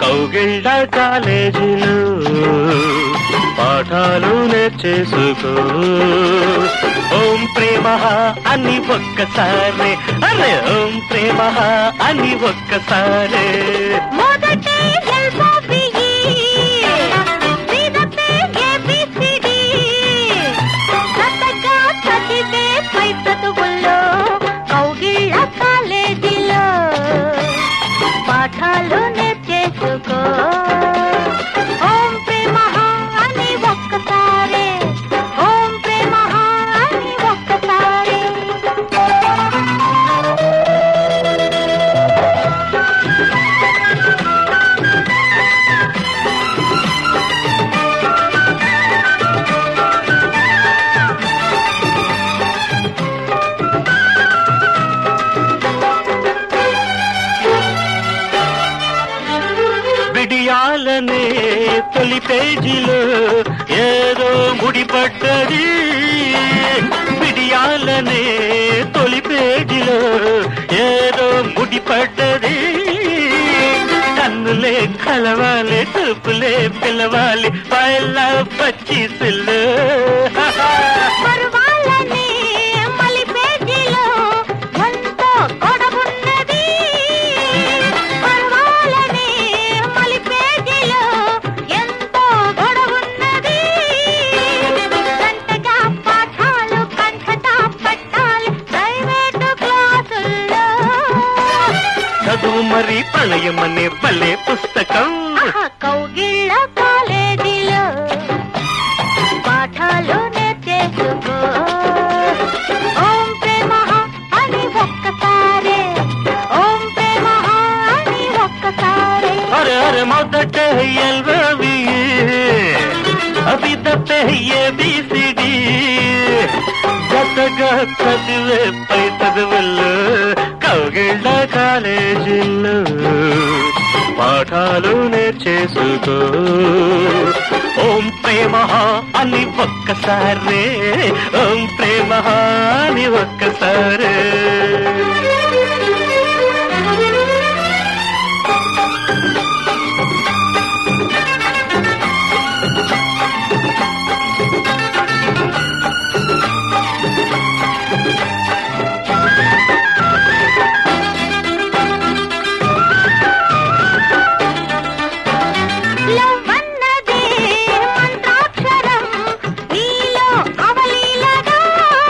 కౌగిళ్ళ కాలేజీలు పాఠాలు నేర్చేసుకో ఓం ప్రేమ అని ఒక్కసారి అరే ఓం ప్రేమ అని ఒక్కసారి మొదటే ఎల్బోబిఈ సీదతే ఏబిసిడి సతగా చదివే పై చదువుల్లో కౌగిళ్ళ కాలేజీలో పాఠాలు నేర్చేసుకో ఓం ప్రేమ అని ఒక్కసారి ఓం ప్రేమ అని ఒక్కసారి విడియాలనే తొలి పేజీలో ఏదో ముడిపడ్డది విడియాలనే తొలి పేజీలో ఏదో ముడిపడ్డది కన్నులే కలవాలి చూపులే పిలవాలి పైల పచ్చిసులు పర్వాలనే మలి పేజీలో ఎంతో గొడవున్నది పర్వాలనే మలి పేజీలో ఎంతో గొడవున్నది గంటగా పాఠాలు కంఠట పట్టాలి ప్రైవేటు క్లాసుల్లో చదువు మరి ప్రళయమనే భలే పుస్తకం ఆహా, కౌగిళ్ళ కాలేజీలో పాఠాలు నేర్చేసుకో ఓం ప్రేమ అని ఒక్కసారి ఓం ప్రేమ అని ఒక్కసారి అరే అరే మొదట ఎల్వవి అభిదతే ఏబిసిడి జతగా చదివే పై చదువుల్లో కౌగిళ్ళ కాలేజీల్లో పాఠాలు నేర్చేసుకో ఓం ప్రేమ అని ఒక్కసారి ఓం ప్రేమ అని ఒక్కసారి లవ్వన్నదే మంత్రాక్షరం నీలో అవలీలగా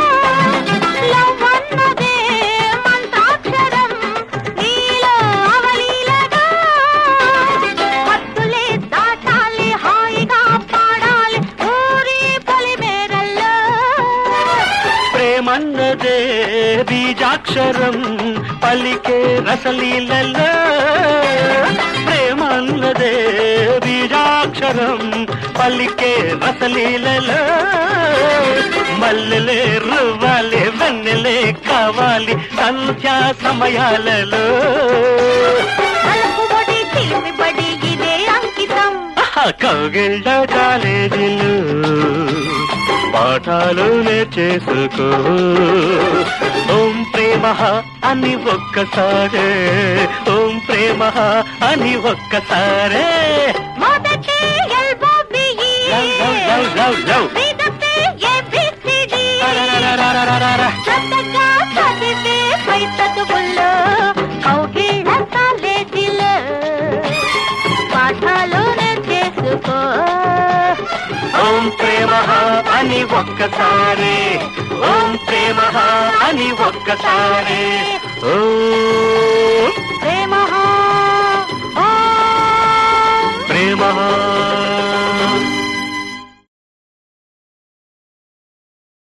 లవ్వన్నదే మంత్రాక్షరం నీలో అవలీలగా హద్దులే దాటాలి హాయిగా పాడాలి ఊరి పొలిమేరల్లో ప్రేమన్నదే బీజాక్షరం పలికే రసలీలలో ప్రేమన్నదే బీజాక్షరం పలికే రసలీలలో మల్లెలే రువ్వాలి వెన్నెలే కావాలి సంధ్యా సమయాలలో పలుకుబడి చిలిపిబడి ఇదే అంకితం ఆహా, కౌగిళ్ళ కాలేజీలు పాఠాలు నేర్చేసుకో ఓం ప్రేమ అని ఒక్కసారే ఓం ప్రేమ అని ఒక్కసారే మొదటి ఎల్బోబిఈ love, love, love, love, love. మీదతే ఏబిసిడి రరరరరరరర. శ్రద్ధగా చదివే పై చదువుల్లో కౌగిళ్ళ కాలేజీలో పాఠాలు నేర్చేసుకో ఓం ప్రేమ అని ఒక్కసారి ఓం ప్రేమ అని ఒక్కసారి ఓం ప్రేమ ప్రేమ